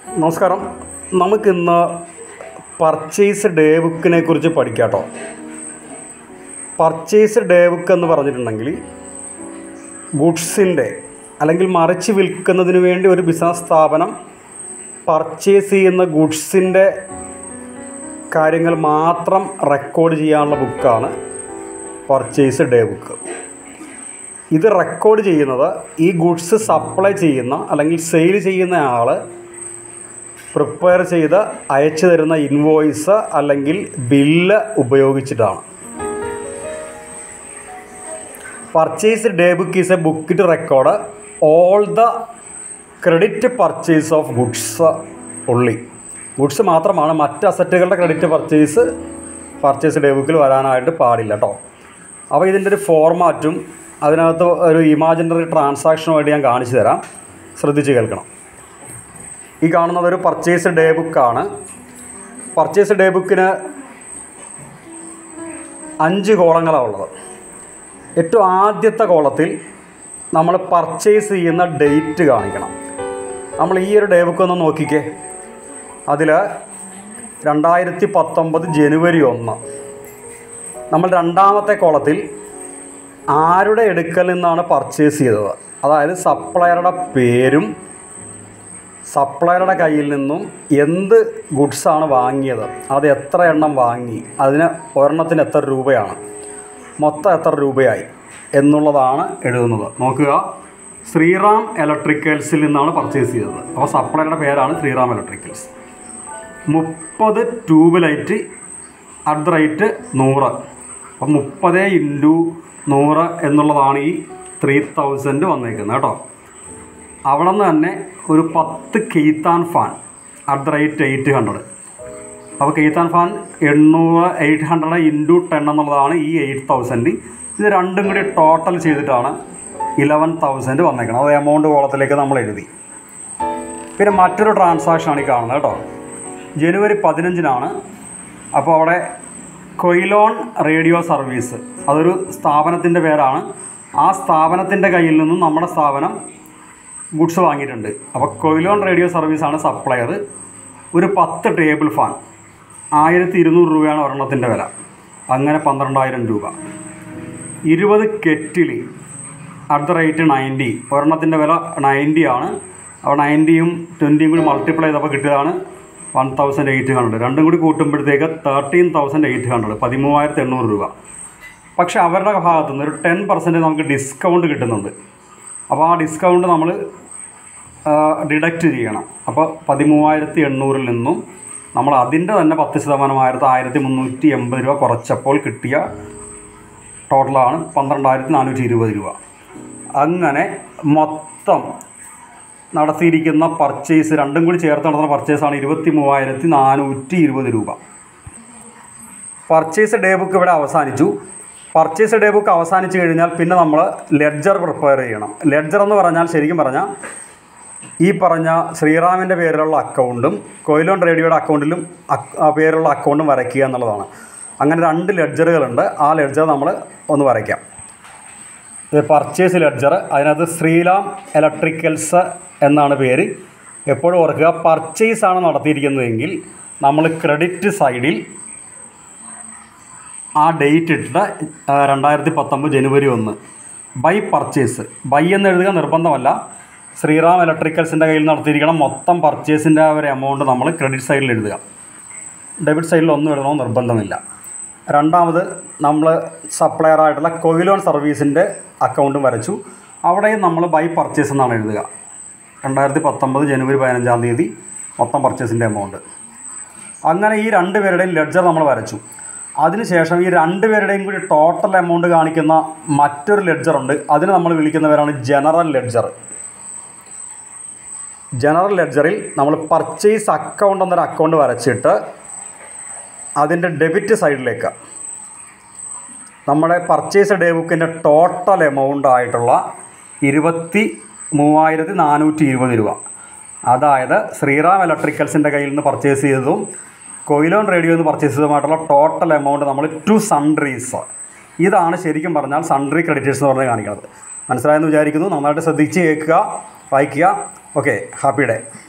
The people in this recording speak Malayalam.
നമസ്കാരം നമുക്കിന്ന് പർച്ചേസ് ഡേ ബുക്കിനെ കുറിച്ച് പഠിക്കാം കേട്ടോ പർച്ചേസ് ഡേ ബുക്ക് എന്ന് പറഞ്ഞിട്ടുണ്ടെങ്കിൽ ഗുഡ്സിൻ്റെ അല്ലെങ്കിൽ മറിച്ച് വിൽക്കുന്നതിന് വേണ്ടി ഒരു ബിസിനസ് സ്ഥാപനം പർച്ചേസ് ചെയ്യുന്ന ഗുഡ്സിൻ്റെ കാര്യങ്ങൾ മാത്രം റെക്കോർഡ് ചെയ്യാനുള്ള ബുക്കാണ് പർച്ചേസ് ഡേ ബുക്ക് ഇത് റെക്കോർഡ് ചെയ്യുന്നത് ഈ ഗുഡ്സ് സപ്ലൈ ചെയ്യുന്ന അല്ലെങ്കിൽ സെയിൽ ചെയ്യുന്ന ആൾ പ്രിപ്പയർ ചെയ്ത് അയച്ചു തരുന്ന ഇൻവോയ്സ് അല്ലെങ്കിൽ ബില്ല് ഉപയോഗിച്ചിട്ടാണ് purchase day book is a book to record all the credit purchase of goods ഉള്ളി ഗുഡ്സ് മാത്രമാണ് മറ്റ് അസറ്റുകളുടെ ക്രെഡിറ്റ് പർച്ചേസ് പർച്ചേസ് ഡേ ബുക്കിൽ വരാനായിട്ട് പാടില്ല കേട്ടോ അപ്പോൾ ഇതിൻ്റെ ഒരു ഫോർമാറ്റും അതിനകത്ത് ഒരു ഇമാജിനറി ട്രാൻസാക്ഷനുമായിട്ട് ഞാൻ കാണിച്ചു തരാം ശ്രദ്ധിച്ച് കേൾക്കണം ഈ കാണുന്നത് ഒരു പർച്ചേസ് ഡേ ബുക്കാണ് പർച്ചേസ് ഡേ ബുക്കിന് അഞ്ച് കോളങ്ങളാണ് ഉള്ളത് ഏറ്റവും ആദ്യത്തെ കോളത്തിൽ നമ്മൾ പർച്ചേസ് ചെയ്യുന്ന ഡേറ്റ് കാണിക്കണം നമ്മൾ ഈ ഒരു ഡേ ബുക്ക് ഒന്ന് നോക്കിക്കേ അതിൽ രണ്ടായിരത്തി പത്തൊമ്പത് ജനുവരി ഒന്ന് നമ്മൾ രണ്ടാമത്തെ കോളത്തിൽ ആരുടെ എടുക്കൽ നിന്നാണ് പർച്ചേസ് ചെയ്തത് അതായത് സപ്ലയറുടെ പേരും സപ്ലയറുടെ കയ്യിൽ നിന്നും എന്ത് ഗുഡ്സാണ് വാങ്ങിയത് അത് എത്ര എണ്ണം വാങ്ങി അതിന് ഒരെണ്ണത്തിന് എത്ര രൂപയാണ് മൊത്തം എത്ര രൂപയായി എന്നുള്ളതാണ് എഴുതുന്നത് നോക്കുക ശ്രീറാം ഇലക്ട്രിക്കൽസിൽ നിന്നാണ് പർച്ചേസ് ചെയ്തത് അപ്പോൾ സപ്ലയറുടെ പേരാണ് ശ്രീറാം ഇലക്ട്രിക്കൽസ് മുപ്പത് tube light at the rate നൂറ് അപ്പം മുപ്പത് ഇൻറ്റു നൂറ് എന്നുള്ളതാണ് ഈ ത്രീ തൗസൻഡ് വന്നേക്കുന്നത് കേട്ടോ അവിടെ നിന്ന് തന്നെ ഒരു പത്ത് Khaitan fan at the rate eight hundred അപ്പോൾ കെയ്ത്താൻ ഫാൻ എണ്ണൂറ് എയ്റ്റ് ഹൺഡ്രഡ് ഇൻറ്റു ടെൻ എന്നുള്ളതാണ് ഈ എയ്റ്റ് തൗസൻഡ് ഇത് രണ്ടും കൂടി ടോട്ടൽ ചെയ്തിട്ടാണ് ഇലവൻ തൗസൻഡ് വന്നേക്കുന്നത് അത് എമൗണ്ട് കോളത്തിലേക്ക് നമ്മൾ എഴുതി പിന്നെ മറ്റൊരു ട്രാൻസാക്ഷനാണ് ഈ കാണുന്നത് കേട്ടോ ജനുവരി പതിനഞ്ചിനാണ് അപ്പോൾ അവിടെ കൊയിലോൺ റേഡിയോ സർവീസ് അതൊരു സ്ഥാപനത്തിൻ്റെ പേരാണ് ആ സ്ഥാപനത്തിൻ്റെ കയ്യിൽ നിന്നും നമ്മുടെ സ്ഥാപനം ഗുഡ്സ് വാങ്ങിയിട്ടുണ്ട് അപ്പോൾ കൊയിലോൺ റേഡിയോ സർവീസാണ് സപ്ലയർ ഒരു പത്ത് ടേബിൾ ഫാൻ ആയിരത്തി ഇരുന്നൂറ് രൂപയാണ് ഒരെണ്ണത്തിൻ്റെ വില അങ്ങനെ പന്ത്രണ്ടായിരം രൂപ ഇരുപത് kettle at the rate ninety ഒരെണ്ണത്തിൻ്റെ വില നയൻറ്റി ആണ് അപ്പോൾ നയൻറ്റിയും ട്വൻറ്റിയും കൂടി മൾട്ടിപ്ലൈ ചെയ്തപ്പോൾ കിട്ടിയതാണ് വൺ തൗസൻഡ് എയ്റ്റ് ഹൺഡ്രഡ് രണ്ടും കൂടി കൂട്ടുമ്പോഴത്തേക്ക് തേർട്ടീൻ തൗസൻഡ് എയ്റ്റ് ഹൺഡ്രഡ് പതിമൂവായിരത്തി എണ്ണൂറ് രൂപ പക്ഷേ അവരുടെ ഭാഗത്തു നിന്ന് ഒരു ടെൻ പെർസെൻറ്റ് നമുക്ക് ഡിസ്കൗണ്ട് കിട്ടുന്നുണ്ട് അപ്പോൾ ആ ഡിസ്കൗണ്ട് നമ്മൾ ഡിഡക്റ്റ് ചെയ്യണം അപ്പോൾ പതിമൂവായിരത്തി എണ്ണൂറിൽ നിന്നും നമ്മൾ അതിൻ്റെ തന്നെ പത്ത് ശതമാനമായിരത്തി ആയിരത്തി മുന്നൂറ്റി എൺപത് രൂപ കുറച്ചപ്പോൾ കിട്ടിയ ടോട്ടലാണ് പന്ത്രണ്ടായിരത്തി നാനൂറ്റി ഇരുപത് രൂപ അങ്ങനെ മൊത്തം നടത്തിയിരിക്കുന്ന പർച്ചേസ് രണ്ടും കൂടി ചേർത്ത് നടത്തുന്ന പർച്ചേസാണ് ഇരുപത്തി മൂവായിരത്തി നാനൂറ്റി ഇരുപത് രൂപ പർച്ചേസ് ഡേ ബുക്ക് ഇവിടെ അവസാനിച്ചു പർച്ചേസ് ഡേ ബുക്ക് അവസാനിച്ച് കഴിഞ്ഞാൽ പിന്നെ നമ്മൾ ലെഡ്ജർ പ്രിപ്പയർ ചെയ്യണം ലെഡ്ജർ എന്ന് പറഞ്ഞാൽ ശരിക്കും പറഞ്ഞാൽ ഈ പറഞ്ഞ ശ്രീറാമിൻ്റെ പേരിലുള്ള അക്കൗണ്ടും കൊയിലോൺ റേഡിയോയുടെ അക്കൗണ്ടിലും അക്ക്- ആ പേരുള്ള അക്കൗണ്ടും വരയ്ക്കുക എന്നുള്ളതാണ് അങ്ങനെ രണ്ട് ലെഡ്ജറുകളുണ്ട് ആ ലെഡ്ജർ നമ്മൾ ഒന്ന് വരയ്ക്കാം ഇത് പർച്ചേസ് ലെഡ്ജർ അതിനകത്ത് ശ്രീറാം ഇലക്ട്രിക്കൽസ് എന്നാണ് പേര് എപ്പോഴും ഓർക്കുക പർച്ചേസ് ആണ് നടത്തിയിരിക്കുന്നതെങ്കിൽ നമ്മൾ ക്രെഡിറ്റ് സൈഡിൽ ആ ഡേറ്റ് ഇട്ടിട്ട് ആ, രണ്ടായിരത്തി പത്തൊമ്പത് ജനുവരി ഒന്ന് ബൈ പർച്ചേസ് ബൈ എന്ന് എഴുതുക നിർബന്ധമല്ല ശ്രീറാം ഇലക്ട്രിക്കൽസിൻ്റെ കയ്യിൽ നടത്തിയിരിക്കണം മൊത്തം പർച്ചേസിൻ്റെ ആ ഒരു എമൗണ്ട് നമ്മൾ ക്രെഡിറ്റ് സൈഡിൽ എഴുതുക ഡെബിറ്റ് സൈഡിൽ ഒന്നും എഴുതണമെന്ന് നിർബന്ധമില്ല രണ്ടാമത് നമ്മൾ സപ്ലയർ ആയിട്ടുള്ള കൊയിലോൺ സർവീസിൻ്റെ അക്കൗണ്ടും വരച്ചു അവിടെയും നമ്മൾ ബൈ പർച്ചേസ് എന്നാണ് എഴുതുക രണ്ടായിരത്തി പത്തൊമ്പത് ജനുവരി പതിനഞ്ചാം തീയതി മൊത്തം പർച്ചേസിൻ്റെ എമൗണ്ട് അങ്ങനെ ഈ രണ്ട് പേരുടെയും ലെഡ്ജർ നമ്മൾ വരച്ചു അതിനുശേഷം ഈ രണ്ട് പേരുടെയും കൂടി ടോട്ടൽ എമൗണ്ട് കാണിക്കുന്ന മറ്റൊരു ലെഡ്ജർ ഉണ്ട് അതിന് നമ്മൾ വിളിക്കുന്നവരാണ് ജനറൽ ലെഡ്ജർ ജനറൽ ലെഡ്ജറിൽ നമ്മൾ പർച്ചേസ് അക്കൗണ്ട് എന്നൊരു അക്കൗണ്ട് വരച്ചിട്ട് അതിൻ്റെ ഡെബിറ്റ് സൈഡിലേക്ക് നമ്മുടെ പർച്ചേസ് ഡേ ബുക്കിൻ്റെ ടോട്ടൽ എമൗണ്ട് ആയിട്ടുള്ള ഇരുപത്തി മൂവായിരത്തി നാനൂറ്റി ഇരുപത് രൂപ അതായത് ശ്രീറാം ഇലക്ട്രിക്കൽസിൻ്റെ കയ്യിൽ നിന്ന് പർച്ചേസ് ചെയ്തതും കൊയിലോൺ റേഡിയോ നിന്ന് പർച്ചേസ് ചെയ്തതുമായിട്ടുള്ള ടോട്ടൽ എമൗണ്ട് നമ്മൾ ടു സൺട്രീസ് ഇതാണ് ശരിക്കും പറഞ്ഞാൽ സൺട്രി ക്രെഡിറ്റേഴ്സ് എന്ന് പറഞ്ഞ് കാണിക്കുന്നത് മനസ്സിലായെന്ന് വിചാരിക്കുന്നു നന്നായിട്ട് ശ്രദ്ധിച്ച് കേൾക്കുക വായിക്കുക ഓക്കെ ഹാപ്പി ഡേ